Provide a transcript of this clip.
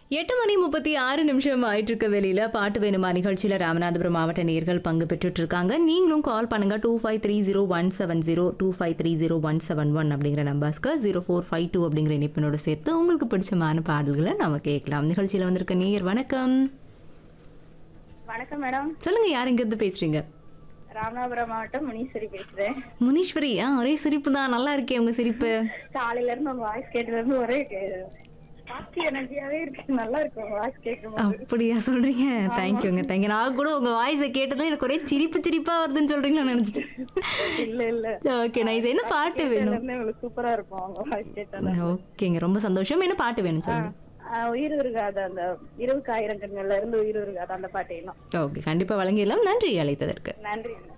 எட்டு மணி முப்பத்தி ஆறு நிமிஷம் ஆயிட்டு இருக்க வெளியில பாட்டு வேணுமா நிகழ்ச்சியில ராமநாதபுரம் மாவட்ட நேர்கள் பங்கு பெற்றுட்டு இருக்காங்க நீங்களும் கால் பண்ணுங்க two five three zero one seven zero two five three zero one seven one அப்படிங்கிற நம்பர்ஸ்க்கு ஜீரோ ஃபோர் ஃபைவ் டூ அப்படிங்கிற இணைப்பினோட சேர்த்து உங்களுக்கு பிடிச்சமான பாடல்களை நம்ம கேட்கலாம் நிகழ்ச்சியில வந்திருக்க நேயர் வணக்கம் வணக்கம் மேடம் சொல்லுங்க யார் இருந்து பேசுறீங்க ராமநாதபுரம் மாவட்டம் முனீஸ்வரி பேசுறேன் முனீஸ்வரி ஆ ஒரே சிரிப்பு தான் நல்லா இருக்கே உங்க சிரிப்பு காலையில இருந்து உங்க வாய்ஸ் கேட்டதுல இருந்து ஒரே பாசிட்டிவ் எனர்ஜியாவே இருக்கு நல்லா இருக்கு உங்க வாய்ஸ் கேட்கும்போது அப்படியா சொல்றீங்க தேங்க்யூங்க தேங்க்யூ நான் கூட உங்க வாய்ஸை கேட்டதும் எனக்கு ஒரே சிரிப்பு சிரிப்பா வருதுன்னு சொல்றீங்களா நினைச்சிட்டேன் இல்ல இல்ல ஓகே நைஸ் என்ன பாட்டு கேட்டதுல வேணும் இருந்து உங்களுக்கு சூப்பரா இருக்கும் உங்க வாய்ஸ் கேட்டால ஓகேங்க ரொம்ப சந்தோஷம் என்ன பாட்டு வேணும் சொல்லுங்க ஆஹ் உயிர் உருகாத அந்த இரவுக்கு ஆயிரம் கண்கள்ல இருந்து உயிர் உருகாத அந்த பாட்டு இன்னும் ஓகே கண்டிப்பா வழங்கிடலாம் நன்றி அழைத்ததற்கு நன்றி